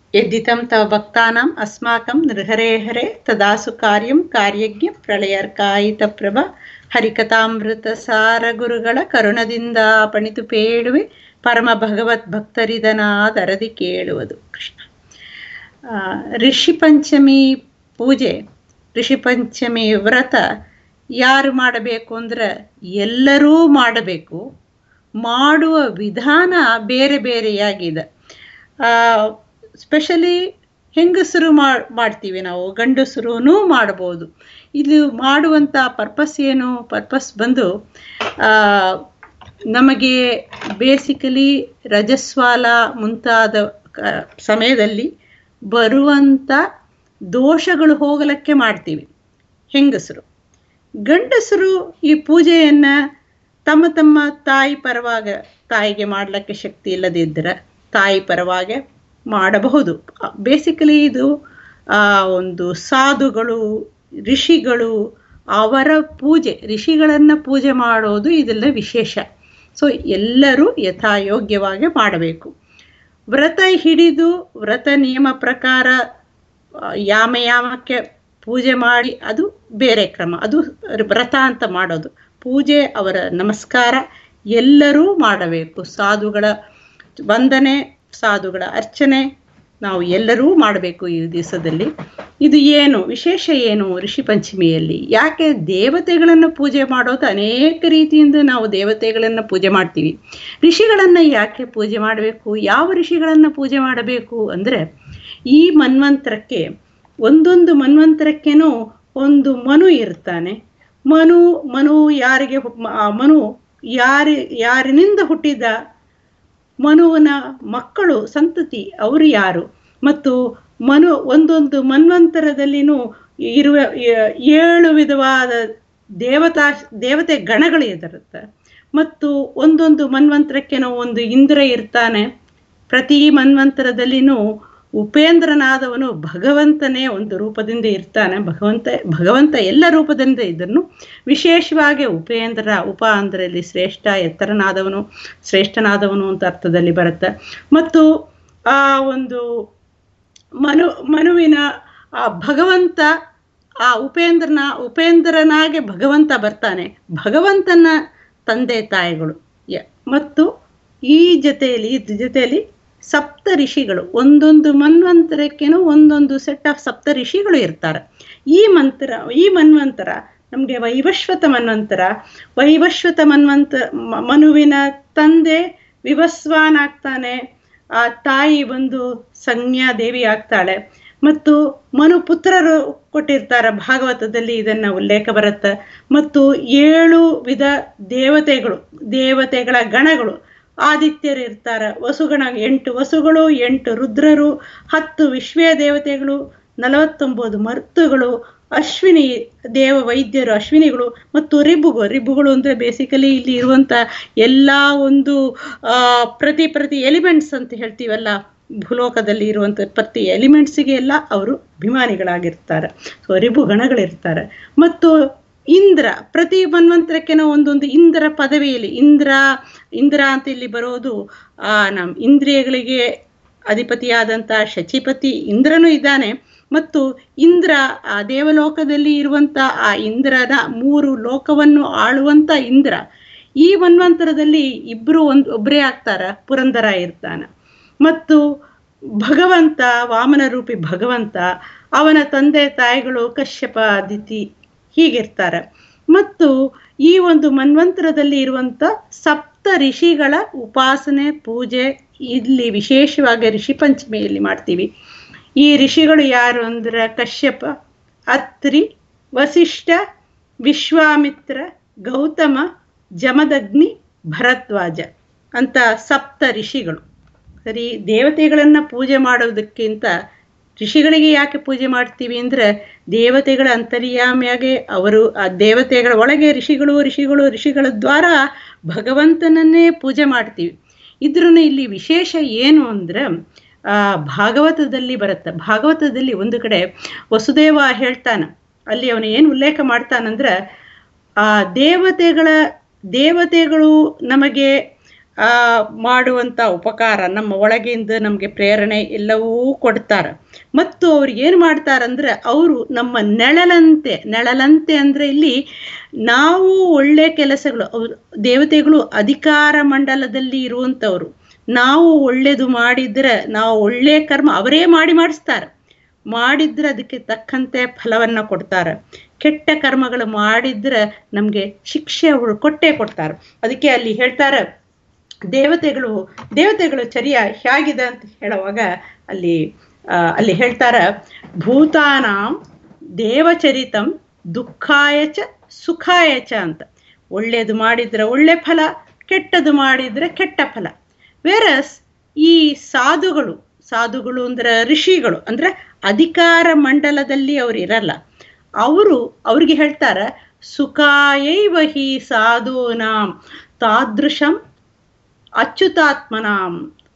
यद्दितं तव भक्तानाम् अस्माकं नृहरे हरे तदासु कार्यं ಕಾರ್ಯಜ್ಞ ಪ್ರಳಯರ್ಕಾಯಿತಪ್ರಭ ಹರಿಕಥಾಮೃತ ಸಾರ ಗುರುಗಳ ಕರುಣದಿಂದ ಪಣಿತು ಪೇಳುವೆ ಪರಮ ಭಗವತ್ ಭಕ್ತರಿದನಾದರದಿ ಕೇಳುವುದು ಕೃಷ್ಣ ಆ, ಋಷಿ ಪಂಚಮಿ ಪೂಜೆ ಋಷಿ ಪಂಚಮಿ ವ್ರತ ಯಾರು ಮಾಡಬೇಕು ಅಂದ್ರೆ ಎಲ್ಲರೂ ಮಾಡಬೇಕು ಮಾಡುವ ವಿಧಾನ ಬೇರೆ ಬೇರೆಯಾಗಿದೆ ಸ್ಪೆಷಲಿ ಹೆಂಗಸರು ಮಾಡ್ತೀವಿ ನಾವು ಗಂಡಸರೂ ಮಾಡ್ಬೋದು ಇದು ಮಾಡುವಂಥ ಪರ್ಪಸ್ ಏನು ಪರ್ಪಸ್ ಬಂದು ಆ, ನಮಗೆ ಬೇಸಿಕಲಿ ರಜಸ್ವಾಲ ಮುಂತಾದ ಕ- ಸಮಯದಲ್ಲಿ ಬರುವಂಥ ದೋಷಗಳು ಹೋಗಲಕ್ಕೆ ಮಾಡ್ತೀವಿ ಹೆಂಗಸರು ಗಂಡಸರು ಈ ಪೂಜೆಯನ್ನು ತಮ್ಮ ತಮ್ಮ ತಾಯಿ ಪರವಾಗ ತಾಯಿಗೆ ಮಾಡಲಿಕ್ಕೆ ಶಕ್ತಿ ಇಲ್ಲದಿದ್ದರೆ ತಾಯಿ ಪರವಾಗಿ ಮಾಡಬಹುದು ಬೇಸಿಕಲಿ ಇದು ಆ, ಒಂದು ಸಾಧುಗಳು ಋಷಿಗಳು ಅವರ ಪೂಜೆ ಋಷಿಗಳನ್ನು ಪೂಜೆ ಮಾಡೋದು ಇದೆಲ್ಲ ವಿಶೇಷ ಸೊ ಎಲ್ಲರೂ ಯಥಾಯೋಗ್ಯವಾಗಿ ಮಾಡಬೇಕು ವ್ರತ ಹಿಡಿದು ವ್ರತ ನಿಯಮ ಪ್ರಕಾರ ಆ, ಯಾಮ ಯಾಮಕ್ಕೆ ಪೂಜೆ ಮಾಡಿ ಅದು ಬೇರೆ ಕ್ರಮ ಅದು ವ್ರತ ಅಂತ ಮಾಡೋದು ಪೂಜೆ ಅವರ ನಮಸ್ಕಾರ ಎಲ್ಲರೂ ಮಾಡಬೇಕು ಸಾಧುಗಳ ವಂದನೆ ಸಾಧುಗಳ ಅರ್ಚನೆ ನಾವು ಎಲ್ಲರೂ ಮಾಡಬೇಕು ಈ ದಿವಸದಲ್ಲಿ ಇದು ಏನು ವಿಶೇಷ ಏನು ಋಷಿ ಪಂಚಮಿಯಲ್ಲಿ ಯಾಕೆ ದೇವತೆಗಳನ್ನು ಪೂಜೆ ಮಾಡೋದು ಅನೇಕ ರೀತಿಯಿಂದ ನಾವು ದೇವತೆಗಳನ್ನು ಪೂಜೆ ಮಾಡ್ತೀವಿ ಋಷಿಗಳನ್ನು ಯಾಕೆ ಪೂಜೆ ಮಾಡಬೇಕು ಯಾವ ಋಷಿಗಳನ್ನು ಪೂಜೆ ಮಾಡಬೇಕು ಅಂದರೆ ಈ ಮನ್ವಂತರಕ್ಕೆ ಒಂದೊಂದು ಮನ್ವಂತರಕ್ಕೇನೂ ಒಂದು ಮನು ಇರ್ತಾನೆ ಮನು ಮನು ಯಾರಿಗೆ ಹು- ಆ ಮನು ಯಾರಿ ಯಾರಿನಿಂದ ಹುಟ್ಟಿದ ಮನುವನ ಮಕ್ಕಳು ಸಂತತಿ ಅವರು ಯಾರು ಮತ್ತು ಮನು ಒಂದೊಂದು ಮನ್ವಂತರದಲ್ಲಿನೂ ಇರುವ ಏ- ಏಳು ವಿಧವಾದ ದೇವತಾ ದೇವತೆ ಗಣಗಳು ಇರುತ್ತೆ ಮತ್ತು ಒಂದೊಂದು ಮನ್ವಂತರಕ್ಕೇನೋ ಒಂದು ಇಂದ್ರ ಇರ್ತಾನೆ ಪ್ರತಿ ಮನ್ವಂತರದಲ್ಲಿನೂ ಉಪೇಂದ್ರನಾದವನು ಭಗವಂತನೇ ಒಂದು ರೂಪದಿಂದ ಇರ್ತಾನೆ ಭಗವಂತ ಭಗವಂತ ಎಲ್ಲ ರೂಪದಿಂದ ಇದನ್ನು ವಿಶೇಷವಾಗಿ ಉಪೇಂದ್ರ ಉಪ ಅಂದ್ರೆ ಇಲ್ಲಿ ಶ್ರೇಷ್ಠ ಎತ್ತರನಾದವನು ಶ್ರೇಷ್ಠನಾದವನು ಅಂತ ಅರ್ಥದಲ್ಲಿ ಬರುತ್ತೆ ಮತ್ತು ಆ ಒಂದು ಮನು ಮನುವಿನ ಆ ಭಗವಂತ ಆ ಉಪೇಂದ್ರನ ಉಪೇಂದ್ರನಾಗೆ ಭಗವಂತ ಬರ್ತಾನೆ ಭಗವಂತನ ತಂದೆ ತಾಯಿಗಳು ಯ- ಮತ್ತು ಈ ಜೊತೆಯಲ್ಲಿ ಇದ್ರ ಜೊತೆಯಲ್ಲಿ ಸಪ್ತ ಋಷಿಗಳು ಒಂದೊಂದು ಮನ್ವಂತರಕ್ಕೇನೋ ಒಂದೊಂದು ಸೆಟ್ ಆಫ್ ಸಪ್ತ ಋಷಿಗಳು ಇರ್ತಾರೆ ಈ ಮಂತ್ರ ಈ ಮನ್ವಂತರ ನಮಗೆ ವೈವಶ್ವತ ಮನ್ವಂತರ ವೈವಶ್ವತ ಮನ್ವಂತ ಮ- ಮನುವಿನ ತಂದೆ ವಿವಸ್ವಾನಾಗ್ತಾನೆ ಆ ತಾಯಿ ಬಂದು ಸಂಜ್ಞಾ ದೇವಿ ಆಗ್ತಾಳೆ ಮತ್ತು ಮನು ಪುತ್ರರು ಕೊಟ್ಟಿರ್ತಾರೆ ಭಾಗವತದಲ್ಲಿ ಇದನ್ನ ಉಲ್ಲೇಖ ಬರುತ್ತೆ ಮತ್ತು ಏಳು ವಿಧ ದೇವತೆಗಳು ದೇವತೆಗಳ ಗಣಗಳು ಆದಿತ್ಯರು ಇರ್ತಾರೆ ವಸುಗಣ ಎಂಟು ವಸುಗಳು ಎಂಟು ರುದ್ರರು ಹತ್ತು ವಿಶ್ವೇ ದೇವತೆಗಳು ನಲವತ್ತೊಂಬತ್ತು ಮರ್ತುಗಳು ಅಶ್ವಿನಿ ದೇವ ವೈದ್ಯರು ಅಶ್ವಿನಿಗಳು ಮತ್ತು ರಿಬುಗಳು ರಿಬುಗಳು ಅಂದರೆ ಬೇಸಿಕಲಿ ಇಲ್ಲಿ ಇರುವಂಥ ಎಲ್ಲ ಒಂದು ಆ, ಪ್ರತಿ ಪ್ರತಿ ಎಲಿಮೆಂಟ್ಸ್ ಅಂತ ಹೇಳ್ತೀವಲ್ಲ ಭೂಲೋಕದಲ್ಲಿ ಇರುವಂಥ ಪ್ರತಿ ಎಲಿಮೆಂಟ್ಸಿಗೆ ಎಲ್ಲ ಅವರು ಅಭಿಮಾನಿಗಳಾಗಿರ್ತಾರೆ ಸೊ ರಿಬು ಗಣಗಳಿರ್ತಾರೆ ಮತ್ತು ಇಂದ್ರ ಪ್ರತಿ ಮನ್ವಂತರಕ್ಕೆನೋ ಒಂದೊಂದು ಇಂದ್ರ ಪದವಿಯಲ್ಲಿ ಇಂದ್ರ ಇಂದ್ರ ಅಂತ ಇಲ್ಲಿ ಬರೋದು ಆ ನಮ್ಮ ಇಂದ್ರಿಯಗಳಿಗೆ ಅಧಿಪತಿಯಾದಂಥ ಶಚಿಪತಿ ಇಂದ್ರನೂ ಇದ್ದಾನೆ ಮತ್ತು ಇಂದ್ರ ಆ ದೇವಲೋಕದಲ್ಲಿ ಇರುವಂಥ ಆ ಇಂದ್ರನ ಮೂರು ಲೋಕವನ್ನು ಆಳುವಂಥ ಇಂದ್ರ ಈ ಮನ್ವಂತರದಲ್ಲಿ ಇಬ್ಬರು ಒಂದು ಒಬ್ಬರೇ ಆಗ್ತಾರ ಪುರಂದರ ಇರ್ತಾನೆ ಮತ್ತು ಭಗವಂತ ವಾಮನ ರೂಪಿ ಭಗವಂತ ಅವನ ತಂದೆ ತಾಯಿಗಳು ಕಶ್ಯಪ ಅದಿತಿ ಹೀಗಿರ್ತಾರೆ ಮತ್ತು ಈ ಒಂದು ಮನ್ವಂತರದಲ್ಲಿ ಇರುವಂಥ ಸಪ್ತ ಋಷಿಗಳ ಉಪಾಸನೆ ಪೂಜೆ ಇಲ್ಲಿ ವಿಶೇಷವಾಗಿ ಋಷಿ ಪಂಚಮಿಯಲ್ಲಿ ಮಾಡ್ತೀವಿ ಈ ಋಷಿಗಳು ಯಾರು ಅಂದ್ರೆ ಕಶ್ಯಪ ಅತ್ರಿ ವಸಿಷ್ಠ ವಿಶ್ವಾಮಿತ್ರ ಗೌತಮ ಜಮದಗ್ನಿ ಭರದ್ವಾಜ ಅಂತ ಸಪ್ತ ಋಷಿಗಳು ಸರಿ ದೇವತೆಗಳನ್ನು ಪೂಜೆ ಮಾಡೋದಕ್ಕಿಂತ ಋಷಿಗಳಿಗೆ ಯಾಕೆ ಪೂಜೆ ಮಾಡ್ತೀವಿ ಅಂದ್ರೆ ದೇವತೆಗಳ ಅಂತರ್ಯಾಮಿಯಾಗೆ ಅವರು ಆ ದೇವತೆಗಳ ಒಳಗೆ ಋಷಿಗಳು ಋಷಿಗಳು ಋಷಿಗಳ ದ್ವಾರ ಭಗವಂತನನ್ನೇ ಪೂಜೆ ಮಾಡ್ತೀವಿ ಇದ್ರೂ ಇಲ್ಲಿ ವಿಶೇಷ ಏನು ಅಂದ್ರೆ ಆ ಭಾಗವತದಲ್ಲಿ ಬರುತ್ತೆ ಭಾಗವತದಲ್ಲಿ ಒಂದು ಕಡೆ ವಸುದೇವ ಹೇಳ್ತಾನ ಅಲ್ಲಿ ಅವನು ಏನು ಉಲ್ಲೇಖ ಮಾಡ್ತಾನಂದ್ರೆ ಆ ದೇವತೆಗಳ ದೇವತೆಗಳು ನಮಗೆ ಆ ಮಾಡುವಂಥ ಉಪಕಾರ ನಮ್ಮ ಒಳಗಿಂದ ನಮಗೆ ಪ್ರೇರಣೆ ಎಲ್ಲವೂ ಕೊಡ್ತಾರೆ ಮತ್ತು ಅವ್ರು ಏನು ಮಾಡ್ತಾರಂದ್ರೆ ಅವರು ನಮ್ಮ ನೆಳಲಂತೆ ನೆಳಲಂತೆ ಅಂದ್ರೆ ಇಲ್ಲಿ ನಾವು ಒಳ್ಳೆ ಕೆಲಸಗಳು ಅವ್ರು ದೇವತೆಗಳು ಅಧಿಕಾರ ಮಂಡಲದಲ್ಲಿ ಇರುವಂಥವ್ರು ನಾವು ಒಳ್ಳೇದು ಮಾಡಿದ್ರೆ ನಾವು ಒಳ್ಳೆ ಕರ್ಮ ಅವರೇ ಮಾಡಿ ಮಾಡಿಸ್ತಾರೆ ಮಾಡಿದ್ರೆ ಅದಕ್ಕೆ ತಕ್ಕಂತೆ ಫಲವನ್ನ ಕೊಡ್ತಾರೆ ಕೆಟ್ಟ ಕರ್ಮಗಳು ಮಾಡಿದ್ರೆ ನಮಗೆ ಶಿಕ್ಷೆ ಅವರು ಕೊಟ್ಟೇ ಕೊಡ್ತಾರೆ ಅದಕ್ಕೆ ಅಲ್ಲಿ ಹೇಳ್ತಾರೆ ದೇವತೆಗಳು ದೇವತೆಗಳು ಚರ್ಯ ಹೇಗಿದೆ ಅಂತ ಹೇಳುವಾಗ ಅಲ್ಲಿ ಅಲ್ಲಿ ಹೇಳ್ತಾರ ಭೂತಾನಾಂ ದೇವಚರಿತಂ ದುಃಖಾಯ ಚ ಸುಖಾಯ ಚ ಅಂತ ಒಳ್ಳೇದು ಮಾಡಿದ್ರೆ ಒಳ್ಳೆ ಫಲ ಕೆಟ್ಟದು ಮಾಡಿದ್ರೆ ಕೆಟ್ಟ ಫಲ ವೇರಸ್ ಈ ಸಾಧುಗಳು ಸಾಧುಗಳು ಅಂದ್ರೆ ಋಷಿಗಳು ಅಂದ್ರೆ ಅಧಿಕಾರ ಮಂಡಲದಲ್ಲಿ ಅವ್ರು ಇರಲ್ಲ ಅವರು ಅವ್ರಿಗೆ ಹೇಳ್ತಾರೆ ಸುಖಾಯೈವ ಹಿ ಸಾಧೂನಾಂ ತಾದೃಶಂ ಅಚ್ಯುತಾತ್ಮನಾಂ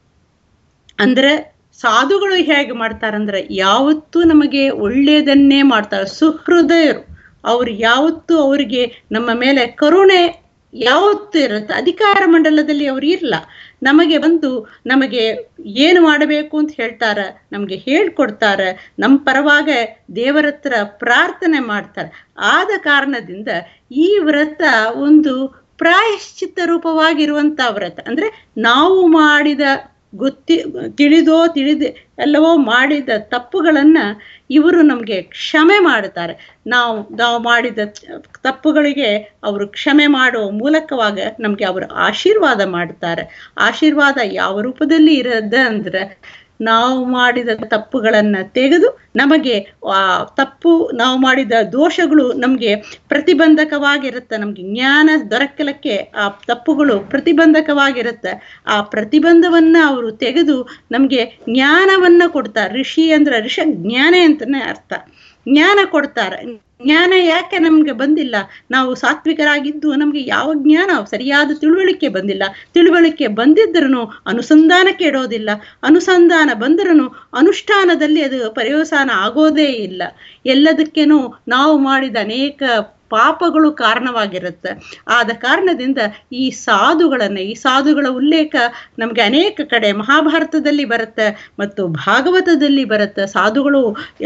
ಅಂದ್ರೆ ಸಾಧುಗಳು ಹೇಗೆ ಮಾಡ್ತಾರಂದ್ರೆ ಯಾವತ್ತೂ ನಮಗೆ ಒಳ್ಳೆಯದನ್ನೇ ಮಾಡ್ತಾರೆ ಸುಹೃದಯರು ಅವ್ರು ಯಾವತ್ತೂ ಅವರಿಗೆ ನಮ್ಮ ಮೇಲೆ ಕರುಣೆ ಯಾವತ್ತೂ ಇರುತ್ತೆ ಅಧಿಕಾರ ಮಂಡಲದಲ್ಲಿ ಅವ್ರು ಇರಲ್ಲ ನಮಗೆ ಬಂದು ನಮಗೆ ಏನು ಮಾಡಬೇಕು ಅಂತ ಹೇಳ್ತಾರೆ ನಮಗೆ ಹೇಳ್ಕೊಡ್ತಾರೆ ನಮ್ಮ ಪರವಾಗ ದೇವರ ಹತ್ರ ಪ್ರಾರ್ಥನೆ ಮಾಡ್ತಾರೆ ಆದ ಕಾರಣದಿಂದ ಈ ವ್ರತ ಒಂದು ಪ್ರಾಯಶ್ಚಿತ್ತ ರೂಪವಾಗಿರುವಂತ ವ್ರತ ಅಂದ್ರೆ ನಾವು ಮಾಡಿದ ಗೊತ್ತಿ ತಿಳಿದೋ ತಿಳಿದ ಎಲ್ಲವೋ ಮಾಡಿದ ತಪ್ಪುಗಳನ್ನ ಇವರು ನಮಗೆ ಕ್ಷಮೆ ಮಾಡುತ್ತಾರೆ ನಾವು ನಾವು ಮಾಡಿದ ತಪ್ಪುಗಳಿಗೆ ಅವರು ಕ್ಷಮೆ ಮಾಡುವ ಮೂಲಕವಾಗ ನಮಗೆ ಅವರು ಆಶೀರ್ವಾದ ಮಾಡ್ತಾರೆ ಆಶೀರ್ವಾದ ಯಾವ ರೂಪದಲ್ಲಿ ಇರದ ಅಂದ್ರೆ ನಾವು ಮಾಡಿದ ತಪ್ಪುಗಳನ್ನ ತೆಗೆದು ನಮಗೆ ಆ ತಪ್ಪು ನಾವು ಮಾಡಿದ ದೋಷಗಳು ನಮಗೆ ಪ್ರತಿಬಂಧಕವಾಗಿರುತ್ತೆ ನಮಗೆ ಜ್ಞಾನ ದೊರಕಲಕ್ಕೆ ಆ ತಪ್ಪುಗಳು ಪ್ರತಿಬಂಧಕವಾಗಿರುತ್ತೆ ಆ ಪ್ರತಿಬಂಧವನ್ನ ಅವರು ತೆಗೆದು ನಮಗೆ ಜ್ಞಾನವನ್ನ ಕೊಡ್ತಾರೆ ಋಷಿ ಅಂದ್ರೆ ಋಷ ಜ್ಞಾನ ಅಂತಾನೆ ಅರ್ಥ ಜ್ಞಾನ ಕೊಡ್ತಾರೆ ಜ್ಞಾನ ಯಾಕೆ ನಮ್ಗೆ ಬಂದಿಲ್ಲ ನಾವು ಸಾತ್ವಿಕರಾಗಿದ್ದು ನಮ್ಗೆ ಯಾವ ಜ್ಞಾನ ಸರಿಯಾದ ತಿಳುವಳಿಕೆ ಬಂದಿಲ್ಲ ತಿಳುವಳಿಕೆ ಬಂದಿದ್ರೂ ಅನುಸಂಧಾನಕ್ಕೆ ಇಡೋದಿಲ್ಲ ಅನುಸಂಧಾನ ಬಂದ್ರೂ ಅನುಷ್ಠಾನದಲ್ಲಿ ಅದು ಪರ್ಯವಸಾನ ಆಗೋದೇ ಇಲ್ಲ ಎಲ್ಲದಕ್ಕೇನು ನಾವು ಮಾಡಿದ ಅನೇಕ ಪಾಪಗಳು ಕಾರಣವಾಗಿರುತ್ತೆ ಆದ ಕಾರಣದಿಂದ ಈ ಸಾಧುಗಳನ್ನ ಈ ಸಾಧುಗಳ ಉಲ್ಲೇಖ ನಮಗೆ ಅನೇಕ ಕಡೆ ಮಹಾಭಾರತದಲ್ಲಿ ಬರುತ್ತೆ ಮತ್ತು ಭಾಗವತದಲ್ಲಿ ಬರುತ್ತೆ ಸಾಧುಗಳು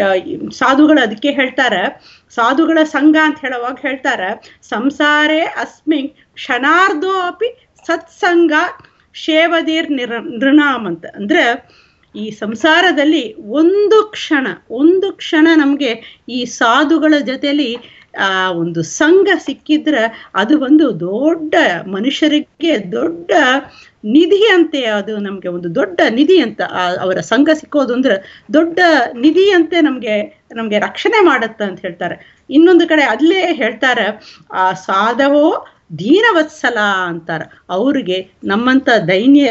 ಸಾಧುಗಳು ಅದಕ್ಕೆ ಹೇಳ್ತಾರೆ ಸಾಧುಗಳ ಸಂಘ ಅಂತ ಹೇಳುವಾಗ ಹೇಳ್ತಾರೆ ಸಂಸಾರೇ ಅಸ್ಮಿನ್ ಕ್ಷಣಾರ್ಧೋ ಅಪಿ ಸತ್ಸಂಗ ಶೇವದೀರ್ ನಿರ ನೃಣಾಮ್ ಅಂತ ಅಂದ್ರೆ ಈ ಸಂಸಾರದಲ್ಲಿ ಒಂದು ಕ್ಷಣ ಒಂದು ಕ್ಷಣ ನಮಗೆ ಈ ಸಾಧುಗಳ ಜೊತೆಲಿ ಆ ಒಂದು ಸಂಘ ಸಿಕ್ಕಿದ್ರೆ ಅದು ಒಂದು ದೊಡ್ಡ ಮನುಷ್ಯರಿಗೆ ದೊಡ್ಡ ನಿಧಿ ಅಂತೆ ಅದು ನಮ್ಗೆ ಒಂದು ದೊಡ್ಡ ನಿಧಿ ಅಂತ ಅವರ ಸಂಘ ಸಿಕ್ಕೋದು ಅಂದ್ರೆ ದೊಡ್ಡ ನಿಧಿ ಅಂತೆ ನಮ್ಗೆ ನಮ್ಗೆ ರಕ್ಷಣೆ ಮಾಡತ್ತ ಅಂತ ಹೇಳ್ತಾರೆ ಇನ್ನೊಂದು ಕಡೆ ಅಲ್ಲೇ ಹೇಳ್ತಾರೆ ಆ ಸಾಧವೋ ದೀನವತ್ಸಲ ಅಂತಾರೆ ಅವ್ರಿಗೆ ನಮ್ಮಂತ ದೈನ್ಯ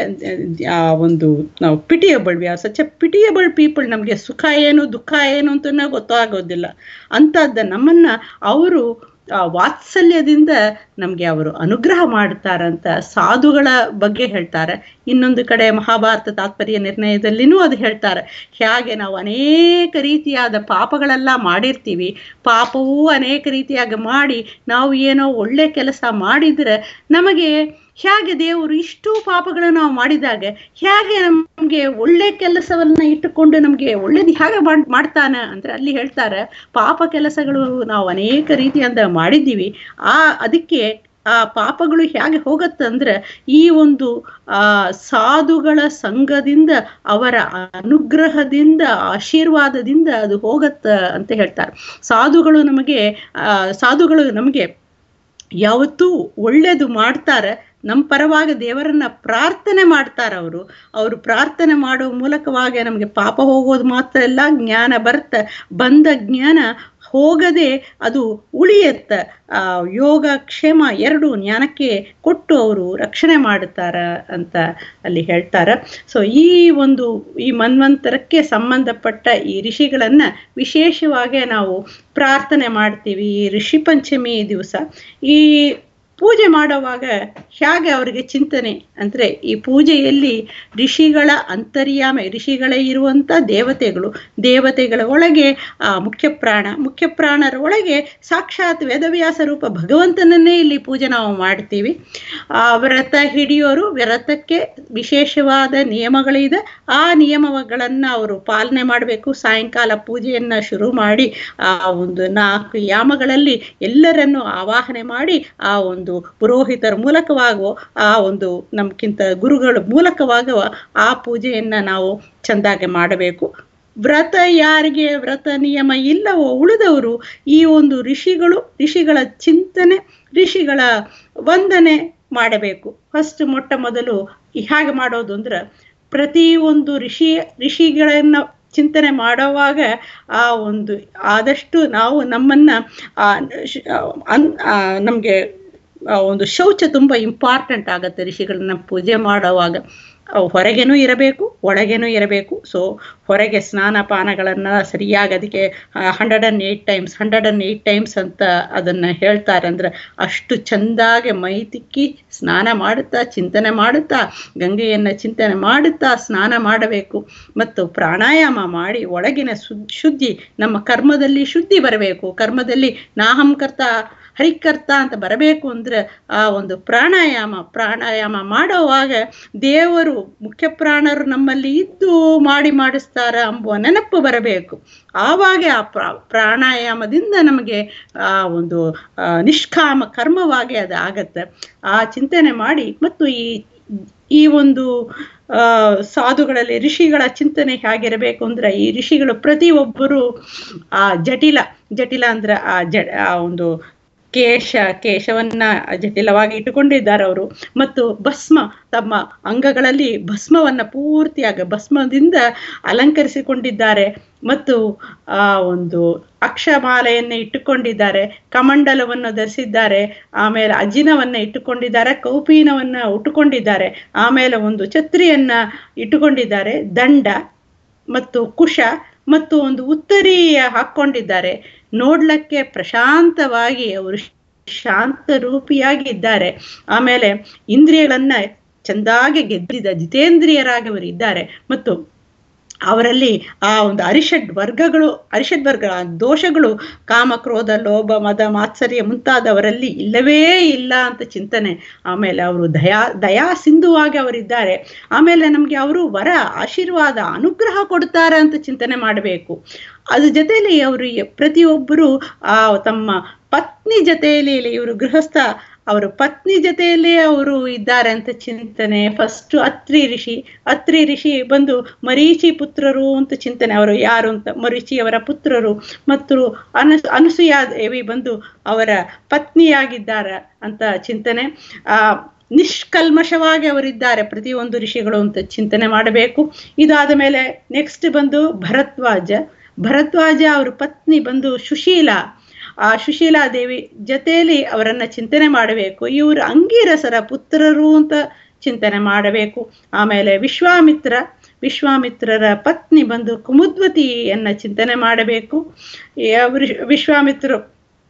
ಒಂದು ನಾವು pitiable we are such a pitiable people ನಮಗೆ ಸುಖ ಏನು ದುಃಖ ಏನು ಅಂತ ಗೊತ್ತಾಗೋದಿಲ್ಲ ಅಂತದ್ದು ನಮ್ಮನ್ನ ಅವರು ವಾತ್ಸಲ್ಯದಿಂದ ನಮಗೆ ಅವರು ಅನುಗ್ರಹ ಮಾಡ್ತಾರಂತ ಸಾಧುಗಳ ಬಗ್ಗೆ ಹೇಳ್ತಾರೆ ಇನ್ನೊಂದು ಕಡೆ ಮಹಾಭಾರತ ತಾತ್ಪರ್ಯ ನಿರ್ಣಯದಲ್ಲಿನೂ ಅದು ಹೇಳ್ತಾರೆ ಹೇಗೆ ನಾವು ಅನೇಕ ರೀತಿಯಾದ ಪಾಪಗಳೆಲ್ಲ ಮಾಡಿರ್ತೀವಿ ಪಾಪವೂ ಅನೇಕ ರೀತಿಯಾಗಿ ಮಾಡಿ ನಾವು ಏನೋ ಒಳ್ಳೆ ಕೆಲಸ ಮಾಡಿದ್ರೆ ನಮಗೆ ಹೇಗೆ ದೇವರು ಇಷ್ಟು ಪಾಪಗಳನ್ನು ನಾವು ಮಾಡಿದಾಗ ಹೇಗೆ ನಮಗೆ ಒಳ್ಳೆ ಕೆಲಸವನ್ನ ಇಟ್ಟುಕೊಂಡು ನಮಗೆ ಒಳ್ಳೇದು ಹೇಗೆ ಮಾಡ್ತಾನ ಅಂದ್ರೆ ಅಲ್ಲಿ ಹೇಳ್ತಾರೆ ಪಾಪ ಕೆಲಸಗಳು ನಾವು ಅನೇಕ ರೀತಿಯಿಂದ ಮಾಡಿದ್ದೀವಿ ಆ ಅದಕ್ಕೆ ಆ ಪಾಪಗಳು ಹೇಗೆ ಹೋಗತ್ತಂದ್ರೆ ಈ ಒಂದು ಆ ಸಾಧುಗಳ ಸಂಘದಿಂದ ಅವರ ಅನುಗ್ರಹದಿಂದ ಆಶೀರ್ವಾದದಿಂದ ಅದು ಹೋಗತ್ತ ಅಂತ ಹೇಳ್ತಾರೆ ಸಾಧುಗಳು ನಮಗೆ ಆ ಸಾಧುಗಳು ನಮಗೆ ಯಾವತ್ತೂ ಒಳ್ಳೇದು ಮಾಡ್ತಾರೆ ನಮ್ಮ ಪರವಾಗಿ ದೇವರನ್ನ ಪ್ರಾರ್ಥನೆ ಮಾಡ್ತಾರೆ ಅವರು ಅವರು ಪ್ರಾರ್ಥನೆ ಮಾಡುವ ಮೂಲಕವಾಗಿ ನಮಗೆ ಪಾಪ ಹೋಗೋದು ಮಾತ್ರ ಎಲ್ಲ ಜ್ಞಾನ ಬರುತ್ತೆ ಬಂದ ಜ್ಞಾನ ಹೋಗದೆ ಅದು ಉಳಿಯತ್ತ ಆ ಯೋಗ ಕ್ಷೇಮ ಎರಡು ಜ್ಞಾನಕ್ಕೆ ಕೊಟ್ಟು ಅವರು ರಕ್ಷಣೆ ಮಾಡುತ್ತಾರ ಅಂತ ಅಲ್ಲಿ ಹೇಳ್ತಾರೆ ಸೊ ಈ ಒಂದು ಈ ಮನ್ವಂತರಕ್ಕೆ ಸಂಬಂಧಪಟ್ಟ ಈ ಋಷಿಗಳನ್ನ ವಿಶೇಷವಾಗಿ ನಾವು ಪ್ರಾರ್ಥನೆ ಮಾಡ್ತೀವಿ ಈ ಋಷಿ ಪಂಚಮಿ ದಿವಸ ಈ ಪೂಜೆ ಮಾಡುವಾಗ ಹೇಗೆ ಅವರಿಗೆ ಚಿಂತನೆ ಅಂದರೆ ಈ ಪೂಜೆಯಲ್ಲಿ ಋಷಿಗಳ ಅಂತರ್ಯಾಮ ಋಷಿಗಳೇ ಇರುವಂಥ ದೇವತೆಗಳು ದೇವತೆಗಳ ಒಳಗೆ ಆ ಮುಖ್ಯ ಪ್ರಾಣ ಮುಖ್ಯ ಪ್ರಾಣರ ಒಳಗೆ ಸಾಕ್ಷಾತ್ ವೇದವ್ಯಾಸ ರೂಪ ಭಗವಂತನನ್ನೇ ಇಲ್ಲಿ ಪೂಜೆ ನಾವು ಮಾಡ್ತೀವಿ ಆ ವ್ರತ ಹಿಡಿಯೋರು ವ್ರತಕ್ಕೆ ವಿಶೇಷವಾದ ನಿಯಮಗಳಿದೆ ಆ ನಿಯಮಗಳನ್ನು ಅವರು ಪಾಲನೆ ಮಾಡಬೇಕು ಸಾಯಂಕಾಲ ಪೂಜೆಯನ್ನು ಶುರು ಮಾಡಿ ಆ ಒಂದು ನಾಲ್ಕು ಯಾಮಗಳಲ್ಲಿ ಎಲ್ಲರನ್ನು ಆವಾಹನೆ ಮಾಡಿ ಆ ಒಂದು ಪುರೋಹಿತರ ಮೂಲಕವಾಗೋ ಆ ಒಂದು ನಮ್ಗಿಂತ ಗುರುಗಳ ಮೂಲಕವಾಗುವ ಆ ಪೂಜೆಯನ್ನು ನಾವು ಚೆಂದಾಗಿ ಮಾಡಬೇಕು ವ್ರತ ಯಾರಿಗೆ ವ್ರತ ನಿಯಮ ಇಲ್ಲವೋ ಉಳಿದವರು ಈ ಒಂದು ಋಷಿಗಳು ಋಷಿಗಳ ಚಿಂತನೆ ಋಷಿಗಳ ವಂದನೆ ಮಾಡಬೇಕು ಫಸ್ಟ್ ಮೊಟ್ಟ ಮೊದಲು ಹೇಗೆ ಮಾಡೋದು ಅಂದ್ರೆ ಪ್ರತಿಯೊಂದು ಋಷಿ ಋಷಿಗಳನ್ನು ಚಿಂತನೆ ಮಾಡುವಾಗ ಆ ಒಂದು ಆದಷ್ಟು ನಾವು ನಮ್ಮನ್ನು ನಮಗೆ ಒಂದು ಶೌಚ ತುಂಬ ಇಂಪಾರ್ಟೆಂಟ್ ಆಗುತ್ತೆ ಋಷಿಗಳನ್ನ ಪೂಜೆ ಮಾಡುವಾಗ ಹೊರಗೇನೂ ಇರಬೇಕು ಒಳಗೇನೂ ಇರಬೇಕು ಸೊ ಹೊರಗೆ ಸ್ನಾನ ಪಾನಗಳನ್ನು ಸರಿಯಾಗಿ ಅದಕ್ಕೆ hundred and eight times hundred and eight times ಅಂತ ಅದನ್ನು ಹೇಳ್ತಾರೆ ಅಂದ್ರೆ ಅಷ್ಟು ಚೆಂದಾಗಿ ಮೈ ತಿಕ್ಕಿ ಸ್ನಾನ ಮಾಡುತ್ತಾ ಚಿಂತನೆ ಮಾಡುತ್ತಾ ಗಂಗೆಯನ್ನು ಚಿಂತನೆ ಮಾಡುತ್ತಾ ಸ್ನಾನ ಮಾಡಬೇಕು ಮತ್ತು ಪ್ರಾಣಾಯಾಮ ಮಾಡಿ ಒಳಗಿನ ಶುದ್ಧಿ ನಮ್ಮ ಕರ್ಮದಲ್ಲಿ ಶುದ್ಧಿ ಬರಬೇಕು ಕರ್ಮದಲ್ಲಿ ನಾಹಂಕರ್ತ ಹರಿಕರ್ತ ಅಂತ ಬರಬೇಕು ಅಂದ್ರೆ ಆ ಒಂದು ಪ್ರಾಣಾಯಾಮ ಪ್ರಾಣಾಯಾಮ ಮಾಡುವಾಗ ದೇವರು ಮುಖ್ಯ ಪ್ರಾಣರು ನಮ್ಮಲ್ಲಿ ಇದ್ದು ಮಾಡಿ ಮಾಡಿಸ್ತಾರ ಎಂಬುವ ನೆನಪು ಬರಬೇಕು ಆವಾಗ ಆ ಪ್ರಾಣಾಯಾಮದಿಂದ ನಮಗೆ ಆ ಒಂದು ನಿಷ್ಕಾಮ ಕರ್ಮವಾಗಿ ಅದು ಆಗತ್ತೆ ಆ ಚಿಂತನೆ ಮಾಡಿ ಮತ್ತು ಈ ಈ ಒಂದು ಸಾಧುಗಳಲ್ಲಿ ಋಷಿಗಳ ಚಿಂತನೆ ಹೇಗಿರಬೇಕು ಅಂದ್ರೆ ಈ ಋಷಿಗಳು ಪ್ರತಿಯೊಬ್ಬರು ಆ ಜಟಿಲ ಜಟಿಲ ಅಂದ್ರೆ ಆ ಜ ಆ ಒಂದು ಕೇಶ ಕೇಶವನ್ನ ಜಟಿಲವಾಗಿ ಇಟ್ಟುಕೊಂಡಿದ್ದಾರೆ ಅವರು ಮತ್ತು ಭಸ್ಮ ತಮ್ಮ ಅಂಗಗಳಲ್ಲಿ ಭಸ್ಮವನ್ನ ಪೂರ್ತಿಯಾಗಿ ಭಸ್ಮದಿಂದ ಅಲಂಕರಿಸಿಕೊಂಡಿದ್ದಾರೆ ಮತ್ತು ಆ ಒಂದು ಅಕ್ಷಮಾಲೆಯನ್ನು ಇಟ್ಟುಕೊಂಡಿದ್ದಾರೆ ಕಮಂಡಲವನ್ನು ಧರಿಸಿದ್ದಾರೆ ಆಮೇಲೆ ಅಜಿನವನ್ನ ಇಟ್ಟುಕೊಂಡಿದ್ದಾರೆ ಕೌಪೀನವನ್ನ ಉಟ್ಟುಕೊಂಡಿದ್ದಾರೆ ಆಮೇಲೆ ಒಂದು ಛತ್ರಿಯನ್ನ ಇಟ್ಟುಕೊಂಡಿದ್ದಾರೆ ದಂಡ ಮತ್ತು ಕುಶ ಮತ್ತು ಒಂದು ಉತ್ತರಿ ಹಾಕ್ಕೊಂಡಿದ್ದಾರೆ ನೋಡ್ಲಿಕ್ಕೆ ಪ್ರಶಾಂತವಾಗಿ ಅವರು ಶಾಂತ ರೂಪಿಯಾಗಿ ಇದ್ದಾರೆ ಆಮೇಲೆ ಇಂದ್ರಿಯಗಳನ್ನ ಚೆಂದಾಗಿ ಗೆದ್ದಿದ ಜಿತೇಂದ್ರಿಯರಾಗಿ ಅವರು ಇದ್ದಾರೆ ಮತ್ತು ಅವರಲ್ಲಿ ಆ ಒಂದು ಅರಿಷಡ್ ವರ್ಗಗಳು ಅರಿಷಡ್ ವರ್ಗ ದೋಷಗಳು ಕಾಮ ಕ್ರೋಧ ಲೋಭ ಮದ ಮಾತ್ಸರ್ಯ ಮುಂತಾದವರಲ್ಲಿ ಇಲ್ಲವೇ ಇಲ್ಲ ಅಂತ ಚಿಂತನೆ ಆಮೇಲೆ ಅವರು ದಯಾ ದಯಾ ಸಿಂಧುವಾಗಿ ಅವರಿದ್ದಾರೆ ಆಮೇಲೆ ನಮಗೆ ಅವರು ವರ ಆಶೀರ್ವಾದ ಅನುಗ್ರಹ ಕೊಡ್ತಾರೆ ಅಂತ ಚಿಂತನೆ ಮಾಡಬೇಕು ಅದ್ರ ಜೊತೆಯಲ್ಲಿ ಅವರು ಪ್ರತಿಯೊಬ್ಬರು ಆ ತಮ್ಮ ಪತ್ನಿ ಜೊತೆಯಲ್ಲಿ ಇವರು ಗೃಹಸ್ಥ ಅವರು ಪತ್ನಿ ಜೊತೆಯಲ್ಲೇ ಅವರು ಇದ್ದಾರೆ ಅಂತ ಚಿಂತನೆ ಫಸ್ಟ್ ಅತ್ರಿ ಋಷಿ ಅತ್ರಿ ಋಷಿ ಬಂದು ಮರೀಚಿ ಪುತ್ರರು ಅಂತ ಚಿಂತನೆ ಅವರು ಯಾರು ಅಂತ ಮರೀಚಿಯವರ ಪುತ್ರರು ಮತ್ತು ಅನಸ್ ಅನಸೂಯಾ ದೇವಿ ಬಂದು ಅವರ ಪತ್ನಿಯಾಗಿದ್ದಾರೆ ಅಂತ ಚಿಂತನೆ ಆ ನಿಷ್ಕಲ್ಮಶವಾಗಿ ಅವರಿದ್ದಾರೆ ಪ್ರತಿಯೊಂದು ಋಷಿಗಳು ಅಂತ ಚಿಂತನೆ ಮಾಡಬೇಕು ಇದಾದ ಮೇಲೆ ನೆಕ್ಸ್ಟ್ ಬಂದು ಭರದ್ವಾಜ ಭರದ್ವಾಜ ಅವ್ರ ಪತ್ನಿ ಬಂದು ಸುಶೀಲ ಆ ಸುಶೀಲಾ ದೇವಿ ಜೊತೆಯಲ್ಲಿ ಅವರನ್ನ ಚಿಂತನೆ ಮಾಡಬೇಕು ಇವರು ಅಂಗೀರಸರ ಪುತ್ರರು ಅಂತ ಚಿಂತನೆ ಮಾಡಬೇಕು ಆಮೇಲೆ ವಿಶ್ವಾಮಿತ್ರ ವಿಶ್ವಾಮಿತ್ರರ ಪತ್ನಿ ಬಂದು ಕುಮುದ್ವತಿಯನ್ನ ಚಿಂತನೆ ಮಾಡಬೇಕು ವಿಶ್ವಾಮಿತ್ರರು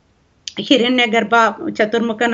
ಹಿರಣ್ಯ ಗರ್ಭ ಚತುರ್ಮುಖನ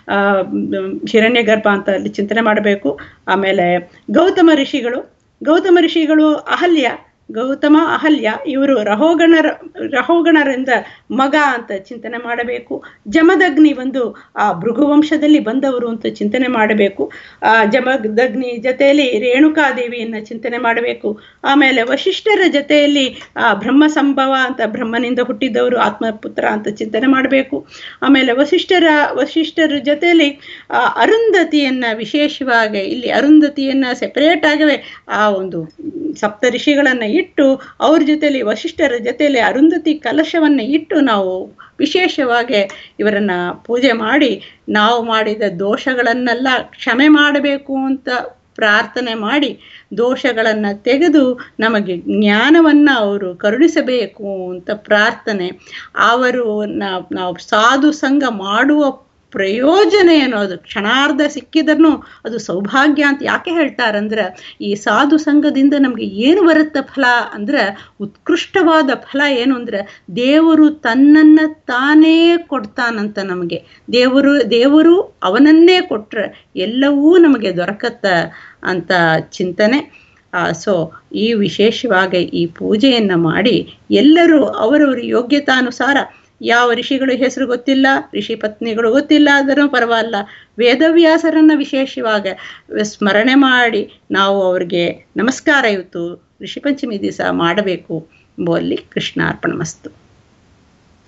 ಹಿರಣ್ಯ ಗರ್ಭ ಅಂತ ಅಲ್ಲಿ ಚಿಂತನೆ ಮಾಡಬೇಕು ಆಮೇಲೆ ಗೌತಮ ಋಷಿಗಳು ಗೌತಮ ಋಷಿಗಳು ಅಹಲ್ಯ ಗೌತಮ ಅಹಲ್ಯ ಇವರು ರಹೋಗಣರ ರಹೋಗಣರಿಂದ ಮಗ ಅಂತ ಚಿಂತನೆ ಮಾಡಬೇಕು ಜಮದಗ್ನಿ ಬಂದು ಆ ಭೃಗುವಂಶದಲ್ಲಿ ಬಂದವರು ಅಂತ ಚಿಂತನೆ ಮಾಡಬೇಕು ಆ ಜಮದಗ್ನಿ ಜೊತೆಯಲ್ಲಿ ರೇಣುಕಾದೇವಿಯನ್ನ ಚಿಂತನೆ ಮಾಡಬೇಕು ಆಮೇಲೆ ವಶಿಷ್ಠರ ಜೊತೆಯಲ್ಲಿ ಆ ಬ್ರಹ್ಮ ಸಂಭವ ಅಂತ ಬ್ರಹ್ಮನಿಂದ ಹುಟ್ಟಿದವರು ಆತ್ಮಪುತ್ರ ಅಂತ ಚಿಂತನೆ ಮಾಡಬೇಕು ಆಮೇಲೆ ವಶಿಷ್ಠರ ವಶಿಷ್ಠರ ಜೊತೆಯಲ್ಲಿ ಆ ಅರುಂಧತಿಯನ್ನ ವಿಶೇಷವಾಗಿ ಇಲ್ಲಿ ಅರುಂಧತಿಯನ್ನ ಸೆಪರೇಟ್ ಆಗವೆ ಆ ಒಂದು ಸಪ್ತ ಋಷಿಗಳನ್ನ ಇಟ್ಟು ಅವ್ರ ಜೊತೆಲಿ ವಶಿಷ್ಠರ ಜೊತೆಲಿ ಅರುಂಧತಿ ಕಲಶವನ್ನ ಇಟ್ಟು ನಾವು ವಿಶೇಷವಾಗಿ ಇವರನ್ನ ಪೂಜೆ ಮಾಡಿ ನಾವು ಮಾಡಿದ ದೋಷಗಳನ್ನೆಲ್ಲ ಕ್ಷಮೆ ಮಾಡಬೇಕು ಅಂತ ಪ್ರಾರ್ಥನೆ ಮಾಡಿ ದೋಷಗಳನ್ನು ತೆಗೆದು ನಮಗೆ ಜ್ಞಾನವನ್ನು ಅವರು ಕರುಣಿಸಬೇಕು ಅಂತ ಪ್ರಾರ್ಥನೆ ಅವರು ನಾವು ಸಾಧು ಸಂಘ ಮಾಡುವ ಪ್ರಯೋಜನ ಏನು ಅದು ಕ್ಷಣಾರ್ಧ ಸಿಕ್ಕಿದ್ರೂ ಅದು ಸೌಭಾಗ್ಯ ಅಂತ ಯಾಕೆ ಹೇಳ್ತಾರಂದ್ರೆ ಈ ಸಾಧು ಸಂಘದಿಂದ ನಮಗೆ ಏನು ಬರುತ್ತೆ ಫಲ ಅಂದ್ರೆ ಉತ್ಕೃಷ್ಟವಾದ ಫಲ ಏನು ಅಂದ್ರೆ ದೇವರು ತನ್ನನ್ನು ತಾನೇ ಕೊಡ್ತಾನಂತ ನಮಗೆ ದೇವರು ದೇವರು ಅವನನ್ನೇ ಕೊಟ್ರೆ ಎಲ್ಲವೂ ನಮಗೆ ದೊರಕತ್ತ ಅಂತ ಚಿಂತನೆ ಸೊ ಈ ವಿಶೇಷವಾಗಿ ಈ ಪೂಜೆಯನ್ನು ಮಾಡಿ ಎಲ್ಲರೂ ಅವರವರ ಯೋಗ್ಯತಾನುಸಾರ ಯಾವ ಋಷಿಗಳು ಹೆಸರು ಗೊತ್ತಿಲ್ಲ ಋಷಿ ಪತ್ನಿಗಳು ಗೊತ್ತಿಲ್ಲ ಆದರೂ ಪರವಾಗಿಲ್ಲ ವೇದವ್ಯಾಸರನ್ನು ವಿಶೇಷವಾಗಿ ಸ್ಮರಣೆ ಮಾಡಿ ನಾವು ಅವ್ರಿಗೆ ನಮಸ್ಕಾರ ಇವತ್ತು ಋಷಿ ಪಂಚಮಿ ದಿವಸ ಮಾಡಬೇಕು ಎಂಬುವಲ್ಲಿ ಕೃಷ್ಣಾರ್ಪಣ ಮಸ್ತು